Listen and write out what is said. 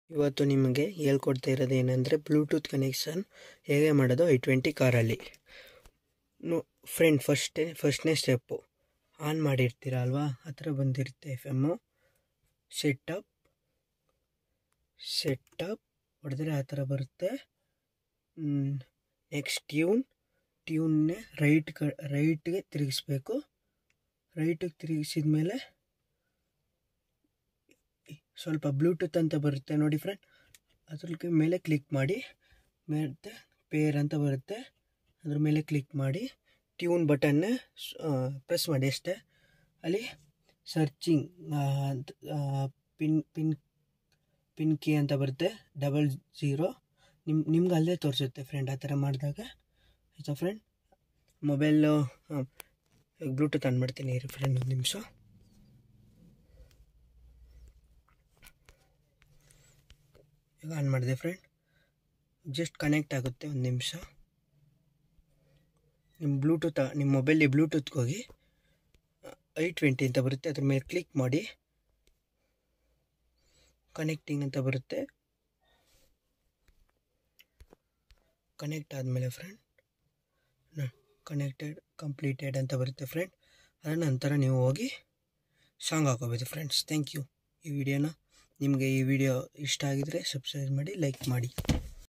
ಇವತ್ತು ನಿಮಗೆ ಹೇಳ್ಕೊಡ್ತಾ ಇರೋದು ಏನಂದರೆ ಬ್ಲೂಟೂತ್ ಕನೆಕ್ಷನ್ ಹೇಗೆ ಮಾಡೋದು ಐ ಟ್ವೆಂಟಿ ಕಾರಲ್ಲಿ ನೋ ಫ್ರೆಂಡ್ ಫಸ್ಟೇ ಫಸ್ಟ್ನೇ ಸ್ಟೆಪ್ಪು ಆನ್ ಮಾಡಿರ್ತೀರ ಅಲ್ವಾ ಹತ್ರ ಬಂದಿರುತ್ತೆ ಎಫ್ ಎಮ್ಮು ಸೆಟಪ್ ಸೆಟಪ್ ಹೊಡೆದ್ರೆ ಆ ಥರ ಬರುತ್ತೆ ನೆಕ್ಸ್ಟ್ ಟ್ಯೂನ್ ಟ್ಯೂನ್ನೇ ರೈಟ್ ಕ ರೈಟ್ಗೆ ತಿರುಗಿಸ್ಬೇಕು ರೈಟಿಗೆ ತಿರುಗಿಸಿದ ಮೇಲೆ ಸ್ವಲ್ಪ ಬ್ಲೂಟೂತ್ ಅಂತ ಬರುತ್ತೆ ನೋಡಿ ಫ್ರೆಂಡ್ ಅದ್ರ ಮೇಲೆ ಕ್ಲಿಕ್ ಮಾಡಿ ಮತ್ತೆ ಪೇರ್ ಅಂತ ಬರುತ್ತೆ ಅದ್ರ ಮೇಲೆ ಕ್ಲಿಕ್ ಮಾಡಿ ಟ್ಯೂನ್ ಬಟನ್ನ ಪ್ರೆಸ್ ಮಾಡಿ ಅಷ್ಟೇ ಅಲ್ಲಿ searching pin pin pin key ಅಂತ ಬರುತ್ತೆ ಡಬಲ್ ಜೀರೋ ನಿಮ್ಮ ನಿಮ್ಗೆ ಅಲ್ಲೇ ತೋರಿಸುತ್ತೆ ಫ್ರೆಂಡ್ ಆ ಥರ ಮಾಡಿದಾಗ ಆಯಿತಾ ಫ್ರೆಂಡ್ ಮೊಬೈಲು ಬ್ಲೂಟೂತ್ ಆನ್ ಮಾಡ್ತೀನಿ ಇರಿ ಫ್ರೆಂಡ್ ಒಂದು ನಿಮಿಷ ಈಗ ಆನ್ ಮಾಡಿದೆ ಫ್ರೆಂಡ್ ಜಸ್ಟ್ ಕನೆಕ್ಟ್ ಆಗುತ್ತೆ ಒಂದು ನಿಮಿಷ ನಿಮ್ಮ ಬ್ಲೂಟೂತ್ ನಿಮ್ಮ ಮೊಬೈಲಿ ಬ್ಲೂಟೂತ್ಗೆ ಹೋಗಿ ಐ ಟ್ವೆಂಟಿ ಅಂತ ಬರುತ್ತೆ ಅದ್ರ ಮೇಲೆ ಕ್ಲಿಕ್ ಮಾಡಿ ಕನೆಕ್ಟಿಂಗ್ ಅಂತ ಬರುತ್ತೆ ಕನೆಕ್ಟ್ ಆದಮೇಲೆ ಫ್ರೆಂಡ್ ಕನೆಕ್ಟೆಡ್ ಕಂಪ್ಲೀಟೆಡ್ ಅಂತ ಬರುತ್ತೆ ಫ್ರೆಂಡ್ ಅದರ ನಂತರ ನೀವು ಹೋಗಿ ಸಾಂಗ್ ಹಾಕೋಬೋದು ಫ್ರೆಂಡ್ಸ್ ಥ್ಯಾಂಕ್ ಯು ಈ ವಿಡಿಯೋನ ನಿಮಗೆ ಈ ವಿಡಿಯೋ ಇಷ್ಟ ಆಗಿದರೆ ಸಬ್ಸ್ಕ್ರೈಬ್ ಮಾಡಿ ಲೈಕ್ ಮಾಡಿ